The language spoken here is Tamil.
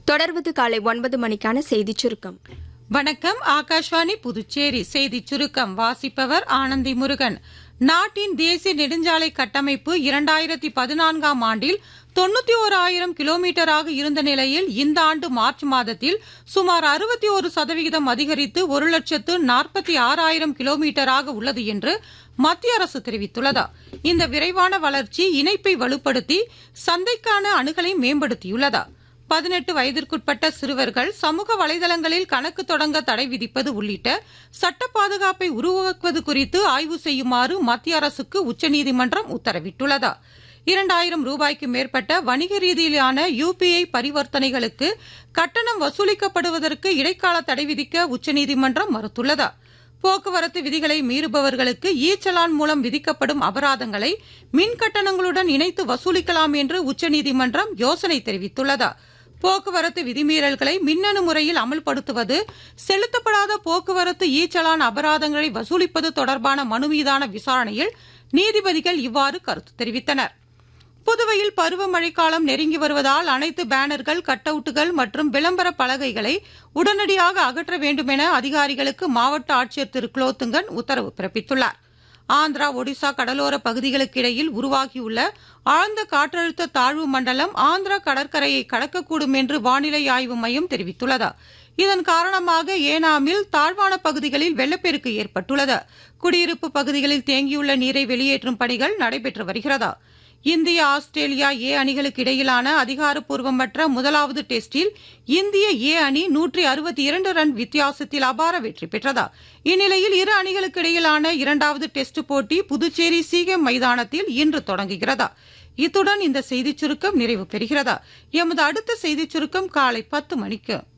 தொடர்வது காலை ஒன்பது மணிக்கான செய்திச் சுருக்கம் வணக்கம் ஆகாஷ்வாணி புதுச்சேரி செய்திச் சுருக்கம் வாசிப்பவர் ஆனந்தி முருகன் நாட்டின் தேசிய நெடுஞ்சாலை கட்டமைப்பு இரண்டாயிரத்தி பதினான்காம் ஆண்டில் தொண்ணூத்தி ஓராயிரம் கிலோமீட்டராக இருந்த நிலையில் இந்த ஆண்டு மார்ச் மாதத்தில் சுமார் அறுபத்தி ஒரு சதவிகிதம் அதிகரித்து ஒரு லட்சத்து நாற்பத்தி ஆறாயிரம் கிலோமீட்டராக உள்ளது என்று மத்திய அரசு தெரிவித்துள்ளது இந்த விரைவான வளர்ச்சி இணைப்பை வலுப்படுத்தி சந்தைக்கான அணுகலை மேம்படுத்தியுள்ளது பதினெட்டு வயதிற்குட்பட்ட சிறுவர்கள் சமூக வலைதளங்களில் கணக்கு தொடங்க தடை விதிப்பது உள்ளிட்ட சட்ட பாதுகாப்பை உருவாக்குவது குறித்து ஆய்வு செய்யுமாறு மத்திய அரசுக்கு உச்சநீதிமன்றம் உத்தரவிட்டுள்ளது இரண்டாயிரம் ரூபாய்க்கு மேற்பட்ட வணிக ரீதியிலான யுபிஐ பரிவர்த்தனைகளுக்கு கட்டணம் வசூலிக்கப்படுவதற்கு இடைக்கால தடை விதிக்க உச்சநீதிமன்றம் மறுத்துள்ளது போக்குவரத்து விதிகளை மீறுபவர்களுக்கு இ சலான் மூலம் விதிக்கப்படும் அபராதங்களை மின் கட்டணங்களுடன் இணைத்து வசூலிக்கலாம் என்று உச்சநீதிமன்றம் யோசனை தெரிவித்துள்ளது போக்குவரத்து விதிமீறல்களை மின்னணு முறையில் அமல்படுத்துவது செலுத்தப்படாத போக்குவரத்து இ சலான் அபராதங்களை வசூலிப்பது தொடர்பான மனு மீதான விசாரணையில் நீதிபதிகள் இவ்வாறு கருத்து தெரிவித்தனர் புதுவையில் பருவமழை காலம் நெருங்கி வருவதால் அனைத்து பேனர்கள் கட் அவுட்டுகள் மற்றும் விளம்பர பலகைகளை உடனடியாக அகற்ற வேண்டுமென அதிகாரிகளுக்கு மாவட்ட ஆட்சியர் திரு குலோத்துங்கன் உத்தரவு பிறப்பித்துள்ளார் ஆந்திரா ஒடிசா கடலோர பகுதிகளுக்கு இடையில் உருவாகியுள்ள ஆழ்ந்த காற்றழுத்த தாழ்வு மண்டலம் ஆந்திரா கடற்கரையை கடக்கக்கூடும் என்று வானிலை ஆய்வு மையம் தெரிவித்துள்ளது இதன் காரணமாக ஏனாமில் தாழ்வான பகுதிகளில் வெள்ளப்பெருக்கு ஏற்பட்டுள்ளது குடியிருப்பு பகுதிகளில் தேங்கியுள்ள நீரை வெளியேற்றும் பணிகள் நடைபெற்று வருகிறது இந்திய ஆஸ்திரேலியா ஏ அணிகளுக்கு இடையிலான அதிகாரப்பூர்வமற்ற முதலாவது டெஸ்டில் இந்திய ஏ அணி நூற்றி அறுபத்தி இரண்டு ரன் வித்தியாசத்தில் அபார வெற்றி பெற்றது இந்நிலையில் இரு அணிகளுக்கு இடையிலான இரண்டாவது டெஸ்ட் போட்டி புதுச்சேரி சீகம் மைதானத்தில் இன்று தொடங்குகிறது இத்துடன் இந்த செய்திச் சுருக்கம் நிறைவு பெறுகிறது எமது அடுத்த செய்திச் சுருக்கம் காலை பத்து மணிக்கு